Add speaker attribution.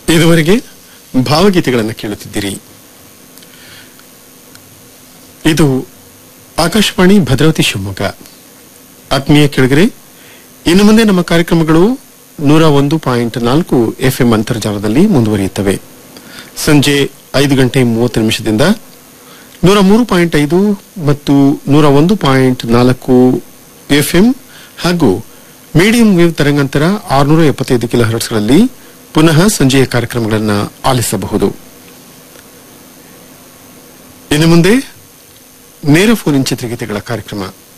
Speaker 1: ಇದುವರೆಗೆ ಭಾವಗೀತೆಗಳನ್ನು ಕೇಳುತ್ತಿದ್ದೀರಿ ಇದು ಆಕಾಶವಾಣಿ ಭದ್ರಾವತಿ ಶಿವಮೊಗ್ಗ ಆತ್ಮೀಯ ಕೆಳಗರೆ ಇನ್ನು ಮುಂದೆ ನಮ್ಮ ಕಾರ್ಯಕ್ರಮಗಳು ನೂರ ಒಂದು ಪಾಯಿಂಟ್ ನಾಲ್ಕು ಎಫ್ಎಂ ಅಂತರ್ಜಾಲದಲ್ಲಿ ಮುಂದುವರಿಯುತ್ತವೆ ಸಂಜೆ ಐದು ಗಂಟೆ ಮೂವತ್ತು ನಿಮಿಷದಿಂದ ನೂರ ಮೂರು ಪಾಯಿಂಟ್ ಐದು ಮತ್ತು ನೂರ ಒಂದು ಪಾಯಿಂಟ್ ನಾಲ್ಕು ಎಫ್ಎಂ ಹಾಗೂ ಮೀಡಿಯಂ ವೇವ್ ತರಂಗಾಂತರ ಆರುನೂರ ಎಪ್ಪತ್ತೈದು ಕಿಲೋ ಹರ್ಟ್ಸ್ಗಳಲ್ಲಿ ಪುನಃ ಸಂಜೆಯ ಕಾರ್ಯಕ್ರಮಗಳನ್ನು ಆಲಿಸಬಹುದು ಇನ್ನು ಮುಂದೆ ನೇರ ಫೋನ್ ಚಿತ್ರಗೀತೆಗಳ ಕಾರ್ಯಕ್ರಮ